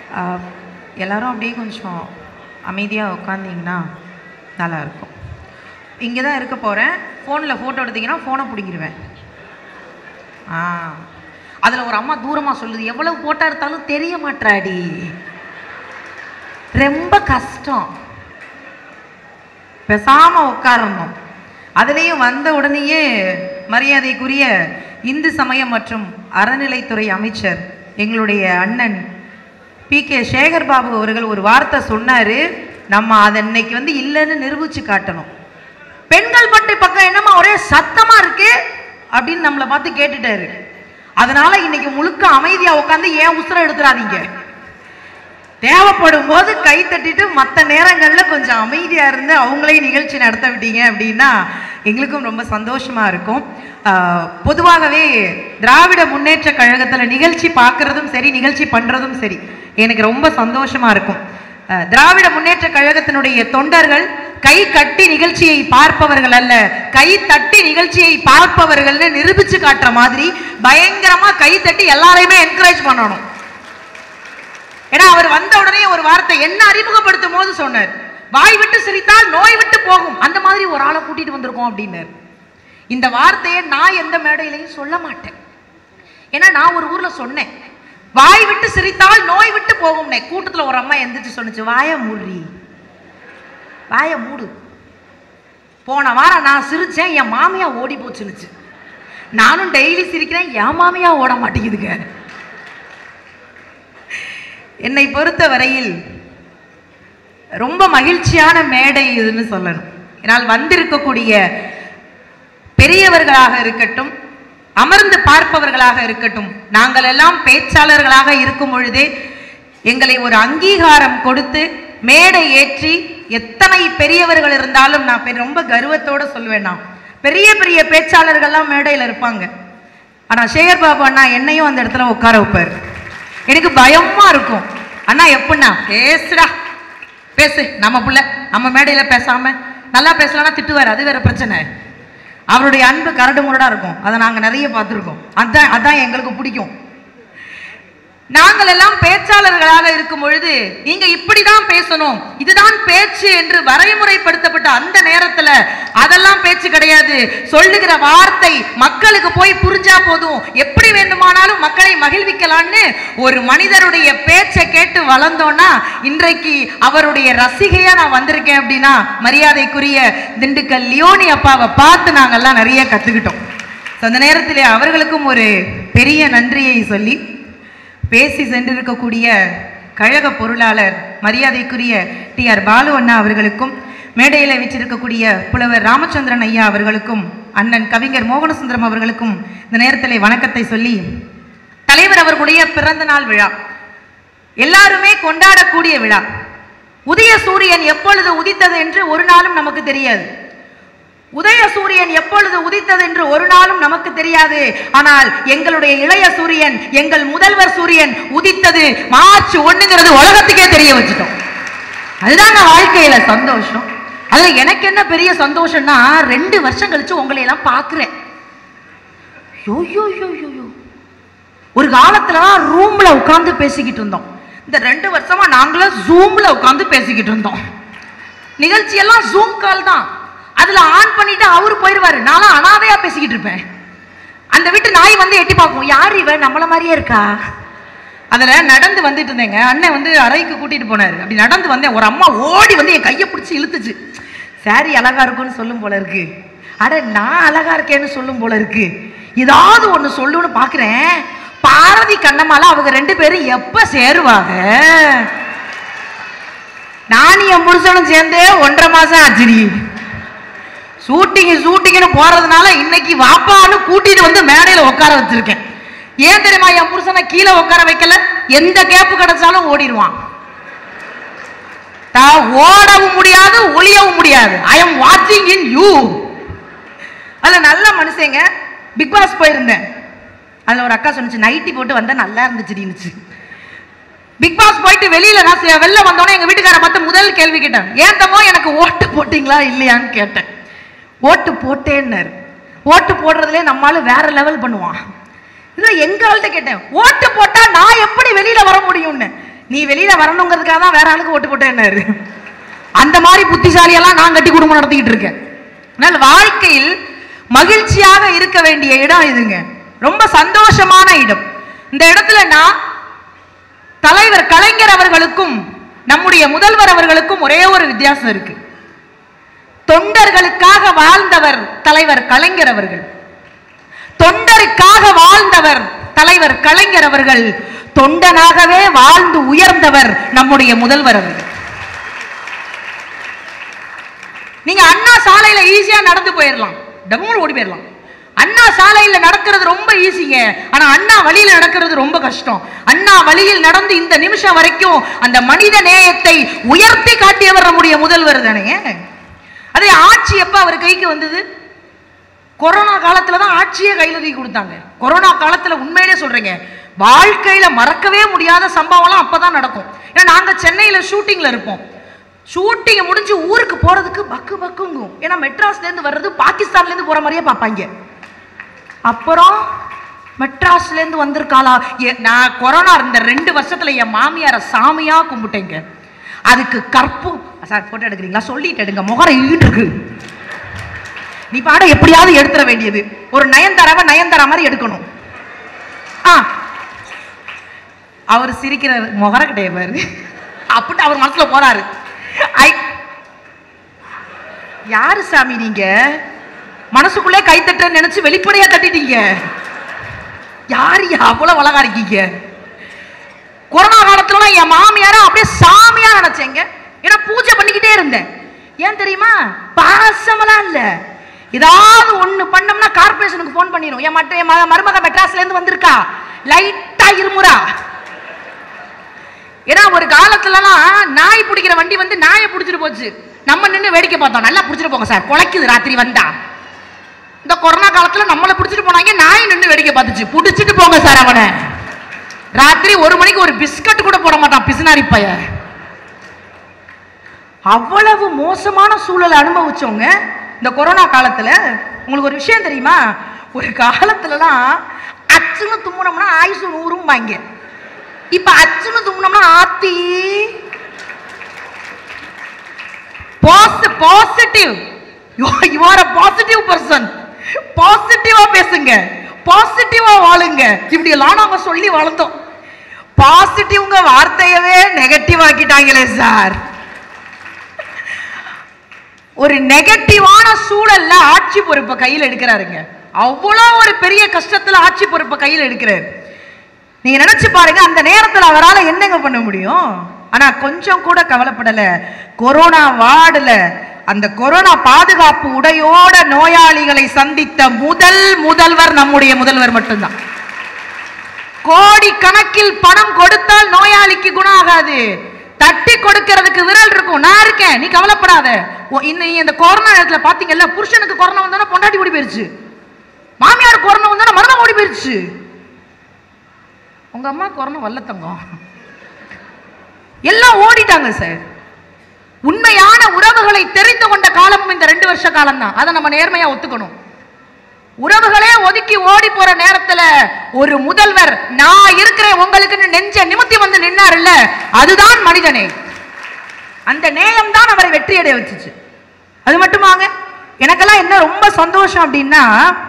ஆஹ், எல்லாரும் அப்படியே கொஞ்சம் அமைதியாக உட்காந்திங்கன்னா நல்லாயிருக்கும் இங்கே தான் இருக்க போகிறேன் ஃபோனில் ஃபோட்டோ எடுத்தீங்கன்னா ஃபோனை பிடிங்கிருவேன் ஆ அதில் ஒரு அம்மா தூரமாக சொல்லுது எவ்வளவு ஃபோட்டோ எடுத்தாலும் தெரிய மாட்டாடி ரொம்ப கஷ்டம் பேசாம உட்காரணும் அதுலேயும் வந்த உடனேயே மரியாதைக்குரிய இந்து சமயம் மற்றும் அறநிலைத்துறை அமைச்சர் எங்களுடைய அண்ணன் பி கே சேகர் பாபு அவர்கள் ஒரு வார்த்தை சொன்னாரு நம்ம அதை இன்னைக்கு வந்து இல்லைன்னு நிரூபிச்சு காட்டணும் பெண்கள் பற்றி பக்கம் என்னமா ஒரே சத்தமா இருக்கு அப்படின்னு நம்மளை பார்த்து கேட்டுட்டாரு அதனால இன்னைக்கு முழுக்க அமைதியா உட்காந்து ஏன் உசுர எடுத்துறாதீங்க தேவைப்படும் போது கை தட்டிட்டு மற்ற நேரங்களில் கொஞ்சம் அமைதியாக இருந்து அவங்களையும் நிகழ்ச்சி நடத்த விட்டீங்க அப்படின்னா எங்களுக்கும் ரொம்ப சந்தோஷமா இருக்கும் ஆஹ், பொதுவாகவே திராவிட முன்னேற்ற கழகத்தில் நிகழ்ச்சி பார்க்கறதும் சரி நிகழ்ச்சி பண்ணுறதும் சரி எனக்கு ரொம்ப சந்தோஷமா இருக்கும் ஆஹ், திராவிட முன்னேற்ற கழகத்தினுடைய தொண்டர்கள் கை கட்டி நிகழ்ச்சியை பார்ப்பவர்கள் அல்ல கை தட்டி நிகழ்ச்சியை பார்ப்பவர்கள்னு நிரூபிச்சு காட்டுற மாதிரி பயங்கரமா கை தட்டி எல்லாரையுமே என்கரேஜ் பண்ணணும் ஏன்னா அவர் வந்த உடனே ஒரு வார்த்தை என்ன அறிமுகப்படுத்தும் போது சொன்னார் வாய் விட்டு சிரித்தால் நோய் விட்டு போகும் அந்த மாதிரி ஒரு ஆளை கூட்டிட்டு வந்திருக்கோம் அப்படின்னாரு இந்த வார்த்தையை நான் எந்த மேடையிலையும் சொல்ல மாட்டேன் ஏன்னா நான் ஒரு ஊர்ல சொன்னேன் வாய் விட்டு சிரித்தால் நோய் விட்டு போகும்னே கூட்டத்துல ஒரு அம்மா எந்திரிச்சு சொன்னுச்சு வாய மூடி வாய மூடு போன வாரம் நான் சிரிச்சேன் என் மாமியா ஓடி போச்சுன்னுச்சு நானும் டெய்லி சிரிக்கிறேன் என் மாமியா ஓட மாட்டேங்குதுங்க என்னை பொறுத்த வரையில் ரொம்ப மகிழ்ச்சியான மேடை இதுன்னு சொல்லணும் என்னால் வந்திருக்கக்கூடிய பெரியவர்களாக இருக்கட்டும் அமர்ந்து பார்ப்பவர்களாக இருக்கட்டும் நாங்கள் எல்லாம் பேச்சாளர்களாக இருக்கும் பொழுதே எங்களை ஒரு அங்கீகாரம் கொடுத்து மேடை ஏற்றி எத்தனை பெரியவர்கள் இருந்தாலும் நான் பெ- ரொம்ப கர்வத்தோட சொல்வேன் நான் பெரிய பெரிய பேச்சாளர்கள்லாம் மேடையில் இருப்பாங்க ஆனா சேகர் பாபு அண்ணா என்னையும் அந்த இடத்துல உட்கார வைப்பார் எனக்கு பயமா இருக்கும் அண்ணா எப்படின்னா பேசுடா பேசு நம்ம புள்ள நம்ம மேடையில பேசாம நல்லா பேசலன்னா திட்டுவார் அது வேற பிரச்சனை அவருடைய அன்பு கரடு முரடா இருக்கும் அதை நாங்க நிறைய பார்த்துருக்கோம் அதான் அதான் எங்களுக்கு பிடிக்கும் நாங்கள் எல்லாம் பேச்சாளர்களாக இருக்கும் பொழுது நீங்க இப்படிதான் பேசணும் இதுதான் பேச்சு என்று வரைமுறைப்படுத்தப்பட்ட அந்த நேரத்துல அதெல்லாம் பேச்சு கிடையாது சொல்லுகிற வார்த்தை மக்களுக்கு போய் புரிஞ்சா போதும் எப்படி வேண்டுமானாலும் மக்களை மகிழ்விக்கலாம்னு ஒரு மனிதருடைய பேச்சை கேட்டு வளர்ந்தோம்னா இன்றைக்கு அவருடைய ரசிகையா நான் வந்திருக்கேன் அப்படின்னா மரியாதைக்குரிய திண்டுக்கல் லியோனி அப்பாவை பார்த்து நாங்கெல்லாம் நிறைய கத்துக்கிட்டோம் So, அந்த நேரத்திலே அவர்களுக்கும் ஒரு பெரிய நன்றியை சொல்லி பேசி சென்றிருக்கக்கூடிய கழக பொருளாளர் மரியாதைக்குரிய டி ஆர் பாலு அண்ணா அவர்களுக்கும் மேடையில் வச்சிருக்கக்கூடிய புலவர் ராமச்சந்திரன் ஐயா அவர்களுக்கும் அண்ணன் கவிஞர் மோகனசுந்தரம் அவர்களுக்கும் இந்த நேரத்திலே வணக்கத்தை சொல்லி தலைவர் அவர்களுடைய பிறந்த நாள் விழா எல்லாருமே கொண்டாடக்கூடிய விழா உதய சூரியன் எப்பொழுது உதித்தது என்று ஒரு நாளும் நமக்கு தெரியாது உதய சூரியன் எப்பொழுது உதித்தது என்று ஒரு நாளும் நமக்கு தெரியாது ஆனால் எங்களுடைய இளைய சூரியன் எங்கள் முதல்வர் சூரியன் உதித்தது மார்ச் ஒண்ணுங்கிறது உலகத்துக்கே தெரிய வச்சுட்டோம் அதுதாங்க வாழ்க்கையில சந்தோஷம் அதுல எனக்கு என்ன பெரிய சந்தோஷம்னா ரெண்டு வருஷம் கழிச்சு உங்களை எல்லாம் பாக்குறேன் யோ யோ யோ யோ யோ ஒரு காலத்துலலாம் ரூம்ல உட்கார்ந்து பேசிக்கிட்டு இருந்தோம் இந்த ரெண்டு வருஷமா நாங்களும் ஜூம்ல உட்கார்ந்து பேசிக்கிட்டு இருந்தோம் நிகழ்ச்சியெல்லாம் ஜூம் கால் தான் அதுல ஆன் பண்ணிட்டு அவரு போயிடுவாரு நானும் அனாதையா பேசிக்கிட்டு இருப்பேன் அந்த வீட்டு நாய் வந்து எட்டி பார்க்கும் யார் இவ நம்மள மாதிரியே இருக்கா அதுல நடந்து வந்துட்டு இருந்தேங்க அண்ணன் வந்து அறைக்கு கூட்டிட்டு போனாரு அப்படி நடந்து வந்தேன் ஒரு அம்மா ஓடி வந்து என் கையை பிடிச்சி இழுத்துச்சு சாரி அழகா இருக்குன்னு சொல்லும் போல இருக்கு அட நான் அழகா இருக்கேன்னு சொல்லும் போல இருக்கு ஏதாவது ஒண்ணு சொல்லுன்னு பாக்குறேன் பாரதி கண்ணம்மால அவங்க ரெண்டு பேரும் எப்ப சேருவாங்க நானும் என் புருஷனும் சேர்ந்தே ஒன்றரை மாசம் ஆச்சுடி ஷூட்டிங் ஷூட்டிங்னு போறதுனால இன்னைக்கு வாப்பான்னு கூட்டிட்டு வந்து மேடையில உட்கார வச்சிருக்கேன் ஏன் தெரியுமா என் புருஷனை கீழே உட்கார வைக்கல எந்த கேப்பு கிடைச்சாலும் ஓடிடுவான் தான் ஓடவும் முடியாது ஒளியவும் முடியாது ஐ எம் வாட்சிங் இன் யூ அதுல நல்ல மனுஷங்க பிக் பாஸ் போயிருந்தேன் அதுல ஒரு அக்கா சொன்னுச்சு நைட்டி போட்டு வந்தா நல்லா இருந்துச்சுடின்னுச்சு பிக் பாஸ் போயிட்டு வெளியில நான் சே- வெளில வந்தோடனே எங்க வீட்டுக்கார பார்த்து முதல் கேள்வி கேட்டேன் ஏன் தம்மோ எனக்கு ஓட்டு போட்டீங்களா இல்லையான்னு கேட்டேன் ஓட்டு போட்டேன்னாரு ஓட்டு போடுறதுலே நம்மளால வேற லெவல் பண்ணுவான் இதுல எங்க ஆள்கிட்ட கேட்டேன் ஓட்டு போட்டா நான் எப்படி வெளியில வர முடியும்னு நீ வெளியில வரணுங்கிறதுக்காக தான் வேற ஆளுக்கு ஓட்டு போட்டேன்னாரு அந்த மாதிரி புத்திசாலியெல்லாம் நான் கட்டி குடும்பம் நடத்திக்கிட்டு இருக்கேன் அதனால் வாழ்க்கையில் மகிழ்ச்சியாக இருக்க வேண்டிய இடம் இதுங்க ரொம்ப சந்தோஷமான இடம் இந்த இடத்துல நான் தலைவர் கலைஞர் அவர்களுக்கும் நம்முடைய முதல்வர் அவர்களுக்கும் ஒரே ஒரு வித்தியாசம் இருக்கு தொண்டர்களுக்காக வாழ்ந்தவர் தலைவர் கலைஞர் அவர்கள் தொண்டருக்காக வாழ்ந்தவர் தலைவர் கலைஞர் அவர்கள் தொண்டனாகவே வாழ்ந்து உயர்ந்தவர் நம்முடைய முதல்வர் அவர்கள் நீங்க அண்ணா சாலையில ஈஸியா நடந்து போயிடலாம் டம்முன்னு ஓடி போயிடலாம் அண்ணா சாலையில நடக்கிறது ரொம்ப ஈஸிங்க ஆனா அண்ணா வழியில நடக்கிறது ரொம்ப கஷ்டம் அண்ணா வழியில் நடந்து இந்த நிமிஷம் வரைக்கும் அந்த மனித நேயத்தை உயர்த்தி காட்டியவர் நம்முடைய முதல்வர் தானே அதே ஆட்சி எப்ப அவர் கைக்கு வந்தது கொரோனா காலத்துல தான் ஆட்சியே கையில தூக்கி கொடுத்தாங்க கொரோனா காலத்துல உண்மையிலே சொல்றேங்க வாழ்க்கையில மறக்கவே முடியாத சம்பவம்லாம் அப்பதான் நடக்கும் ஏன்னா நாங்க சென்னையில ஷூட்டிங்ல இருப்போம் ஷூட்டிங் முடிஞ்சு ஊருக்கு போறதுக்கு பக்கு பக்குங்கும் ஏன்னா மெட்ராஸ்ல இருந்து வர்றது பாகிஸ்தான்ல இருந்து போற மாதிரியே பார்ப்பாங்க அப்புறம் மெட்ராஸ்ல இருந்து வந்திருக்காளா ஏ- நான் கொரோனா இருந்த ரெண்டு வருஷத்துல என் மாமியார சாமியா கும்பிட்டேங்க அதுக்கு கற்பு சார் போட்டோ எடுக்கிறீங்களா சொல்லிட்டு எடுங்க முகரை ஈடு இருக்கு நீ பாட எப்படியாவது எடுத்துற வேண்டியது ஒரு நயன்தாராவை நயன்தாரா மாதிரி எடுக்கணும் ஆ அவர் சிரிக்கிற முகர கிடையாது பாரு அப்படின்ட்டு அவர் மனசுல போறாரு ஐ யாரு சாமி நீங்க மனசுக்குள்ளே கை தட்டுறேன்னு நினைச்சு வெளிப்படையா தட்டிட்டீங்க யார் அவ்வளவு அழகா இருக்கீங்க கொரோனா காலத்துல என் மாமியார அப்படியே சாமியா நினைச்சேங்க ஏன்னா பூஜை பண்ணிக்கிட்டே இருந்தேன் ஏன் தெரியுமா பாசமெல்லாம் இல்ல ஏதாவது ஒண்ணு பண்ணோம்னா கார்பரேஷனுக்கு ஃபோன் பண்ணிடும் என் மட்ட என் ம- மருமக மெட்ராஸ்ல இருந்து வந்திருக்கா லைட்டா இருமுறா ஏன்னா ஒரு காலத்துலலாம் நாய் பிடிக்கிற வண்டி வந்து நாயை பிடிச்சிட்டு போச்சு நம்ம நின்று வேடிக்கை பார்த்தோம் நல்லா பிடிச்சிட்டு போங்க சார் குலைக்குது ராத்திரி வந்தா இந்த கொரோனா காலத்துல நம்மளை பிடிச்சிட்டு போனாங்க நாய் நின்று வேடிக்கை பார்த்துச்சு பிடிச்சிட்டு போங்க சார் அவனை ராத்திரி ஒரு மணிக்கு ஒரு பிஸ்கட் கூட போட மாட்டான் பிசுனாரி பைய அவ்வளவு மோசமான சூழலை அனுபவிச்சவங்க இந்த கொரோனா காலத்துல உங்களுக்கு ஒரு விஷயம் தெரியுமா ஒரு காலத்துலலாம் அச்சுன்னு தும்முனோம்னா ஆயுசு நூறும்பாங்க இப்ப அச்சுன்னு தும்முனோம்னா ஆத்தி positive you are a positive person பாசிட்டிவா பேசுங்க பாசிட்டிவா வாழுங்க இப்படி எல்லாம் நாங்க சொல்லி வளர்ந்தோம் பாசிட்டிவ்ங்க வார்த்தையவே நெகட்டிவ் ஆக்கிட்டாங்களே சார் ஒரு நெகட்டிவான சூழல்ல ஆட்சி பொறுப்பை கையில் எடுக்கிறாருங்க அவ்வளோ ஒரு பெரிய கஷ்டத்துல ஆட்சி பொறுப்பை கையில் எடுக்கிறாரு நீங்க நினைச்சு பாருங்க அந்த நேரத்துல அவரால என்னங்க பண்ண முடியும் ஆனா கொஞ்சம் கூட கவலைப்படல கொரோனா வார்டுல அந்த கொரோனா பாதுகாப்பு உடையோட நோயாளிகளை சந்தித்த முதல் முதல்வர் நம்முடைய முதல்வர் மட்டும்தான் கோடி கணக்கில் பணம் கொடுத்தால் நோயாளிக்கு குணம் ஆகாது தட்டி கொடுக்கிறதுக்கு விரல் இருக்கும் நான் இருக்கேன் நீ கவலைப்படாத ஓ, இன்ன நீ இந்த கொரோனா நேரத்துல பாத்தீங்கல்ல புருஷனுக்கு கொரோனா வந்தோன்னா பொண்டாட்டி ஓடி போயிருச்சு மாமியார் கொரோனா வந்தோன்னா மருமகன் ஓடி போயிருச்சு உங்க அம்மா கொரோனா வல்ல தங்கம் எல்லாம் ஓடிட்டாங்க சார் உண்மையான உறவுகளை தெரிந்து கொண்ட காலமும் இந்த ரெண்டு வருஷ காலம் தான் அதை நம்ம நேர்மையா ஒத்துக்கணும் உறவுகளே ஒதுக்கி ஓடி போற நேரத்துல ஒரு முதல்வர் நான் இருக்கிறேன் உங்களுக்குன்னு நெஞ்ச நிமித்தி வந்து நின்னாருல்ல அதுதான் மனிதனே அந்த நேயம் தான் அவரை வெற்றி அடைய வச்சுச்சு அது மட்டுமாங்க எனக்கெல்லாம் என்ன ரொம்ப சந்தோஷம் அப்படின்னா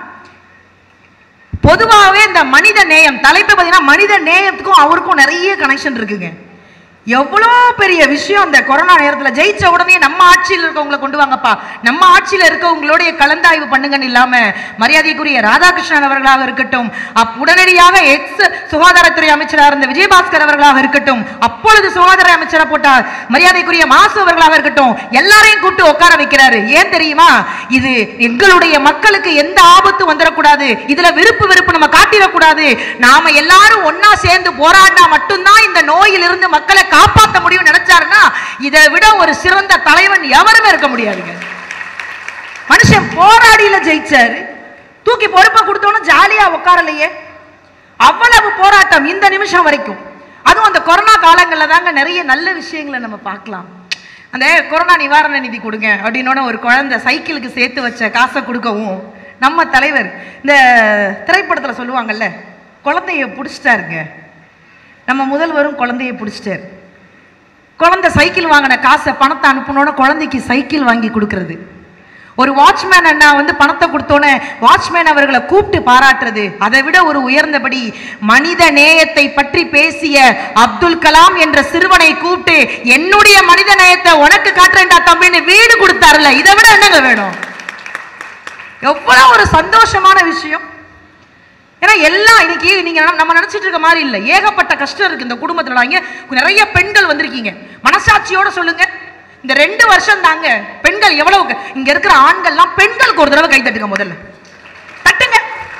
பொதுவாகவே இந்த மனித நேயம் தலைப்பு பார்த்தீங்கன்னா மனித நேயத்துக்கும் அவருக்கும் நிறைய கனெக்ஷன் இருக்குங்க எவ்வளோ பெரிய விஷயம் இந்த கொரோனா நேரத்தில் ஜெயிச்ச உடனே நம்ம ஆட்சியில் இருக்கவங்களை கொண்டு வாங்கப்பா நம்ம ஆட்சியில் இருக்கவங்களுடைய கலந்தாய்வு பண்ணுங்கன்னு இல்லாம மரியாதைக்குரிய ராதாகிருஷ்ணன் அவர்களாக இருக்கட்டும் அப் உடனடியாக எக்ஸ் சுகாதாரத்துறை அமைச்சராக இருந்த விஜயபாஸ்கர் அவர்களாக இருக்கட்டும் அப்பொழுது சுகாதார அமைச்சரா போட்டார் மரியாதைக்குரிய மாசு அவர்களாக இருக்கட்டும் எல்லாரையும் கூப்பிட்டு உட்கார வைக்கிறாரு ஏன் தெரியுமா இது எங்களுடைய மக்களுக்கு எந்த ஆபத்து வந்துடக்கூடாது இதுல விருப்பு வெறுப்பு நம்ம காட்டிடக்கூடாது நாம எல்லாரும் ஒண்ணா சேர்ந்து போராடினா மட்டும்தான் இந்த நோயிலிருந்து மக்களை காப்பாற்ற முடியும் நினைச்சாருன்னா இதை விட ஒரு சிறந்த தலைவன் எவருமே இருக்க முடியாதுங்க மனுஷன் போராடியில ஜெயிச்சாரு தூக்கி பொறுப்பை கொடுத்தோன்னு ஜாலியா உட்காரலையே அவ்வளவு போராட்டம் இந்த நிமிஷம் வரைக்கும் அதுவும் அந்த கொரோனா காலங்களில் தாங்க நிறைய நல்ல விஷயங்களை நம்ம பார்க்கலாம் அந்த கொரோனா நிவாரண நிதி கொடுங்க அப்படின்னோட ஒரு குழந்தை சைக்கிளுக்கு சேர்த்து வச்ச காசை கொடுக்கவும் நம்ம தலைவர் இந்த திரைப்படத்தில் சொல்லுவாங்கல்ல குழந்தைய பிடிச்சிட்டாருங்க நம்ம முதல்வரும் குழந்தைய பிடிச்சிட்டார் குழந்தை சைக்கிள் வாங்கின காசை பணத்தை அனுப்பணும்னா குழந்தைக்கு சைக்கிள் வாங்கி கொடுக்கறது ஒரு வாட்ச்மேன் அண்ணா வந்து பணத்தை கொடுத்தோன்னே வாட்ச்மேன் அவர்களை கூப்பிட்டு பாராட்டுறது அதை விட ஒரு உயர்ந்தபடி மனித நேயத்தை பற்றி பேசிய அப்துல் கலாம் என்ற சிறுவனை கூப்பிட்டு என்னுடைய மனித நேயத்தை உனக்கு காட்டுறேன்டா தம்பின்னு வீடு கொடுத்தாருல இதை விட என்னங்க வேணும் எவ்வளவு ஒரு சந்தோஷமான விஷயம் ஏன்னா எல்லாம் இன்னைக்கு நீங்க நம்ம- நம்ம நினைச்சிட்டு இருக்க மாதிரி இல்ல ஏகப்பட்ட கஷ்டம் இருக்கு இந்த குடும்பத்துல இங்க நிறைய பெண்கள் வந்திருக்கீங்க மனசாட்சியோட சொல்லுங்க இந்த ரெண்டு வருஷம் தாங்க பெண்கள் எவ்வளவு க- இங்க இருக்கிற ஆண்கள்லாம் பெண்களுக்கு ஒரு தடவை கை தட்டுங்க முதல்ல தட்டுங்க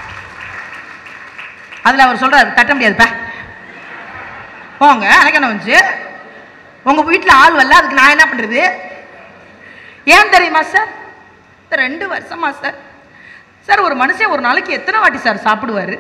அதுல அவர் சொல்றாரு தட்ட முடியாதுப்பா போங்க எனக்கு என்ன வந்துச்சு உங்க வீட்டுல ஆள் வரல அதுக்கு நான் என்ன பண்றது ஏன் தெரியுமா சார் இந்த ரெண்டு வருஷமா சார் சார் ஒரு மனுஷன் ஒரு நாளைக்கு எத்தனை வாட்டி சார் சாப்பிடுவாரு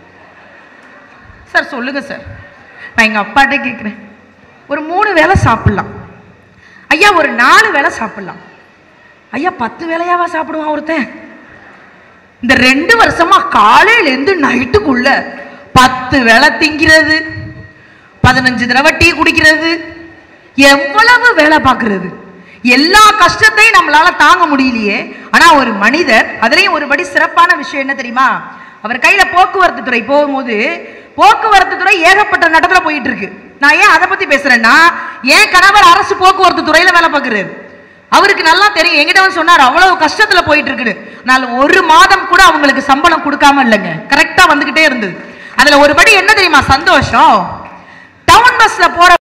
சார் சொல்லுங்க சார் நான் எங்க அப்பாட்ட கேட்குறேன் ஒரு மூணு வேளை சாப்பிடலாம் ஐயா ஒரு நாலு வேளை சாப்பிடலாம் ஐயா பத்து வேளையாவா சாப்பிடுவான் ஒருத்தன் இந்த ரெண்டு வருஷமா காலையில இருந்து நைட்டுக்குள்ள பத்து வேளை திங்கிறது பதினஞ்சு தடவை டீ குடிக்கிறது எவ்வளவு வேலை பார்க்கிறது எல்லா கஷ்டத்தையும் நம்மளால தாங்க முடியலையே ஆனா ஒரு மனிதர் அதுலயும் ஒரு படி சிறப்பான விஷயம் என்ன தெரியுமா அவர் கையில போக்குவரத்து துறை போகும்போது போக்குவரத்து துறை ஏகப்பட்ட நடத்துல போயிட்டு இருக்கு நான் ஏன் அதை பத்தி பேசுறேன்னா என் கணவர் அரசு போக்குவரத்து துறையில வேலை பார்க்கிறாரு அவருக்கு நல்லா தெரியும் எங்கிட்ட வந்து சொன்னார் அவ்வளவு கஷ்டத்துல போயிட்டு இருக்குது நான் ஒரு மாதம் கூட அவங்களுக்கு சம்பளம் கொடுக்காம இல்லைங்க கரெக்டா வந்துகிட்டே இருந்தது அதுல ஒரு படி என்ன தெரியுமா சந்தோஷம் டவுன் பஸ்ல போற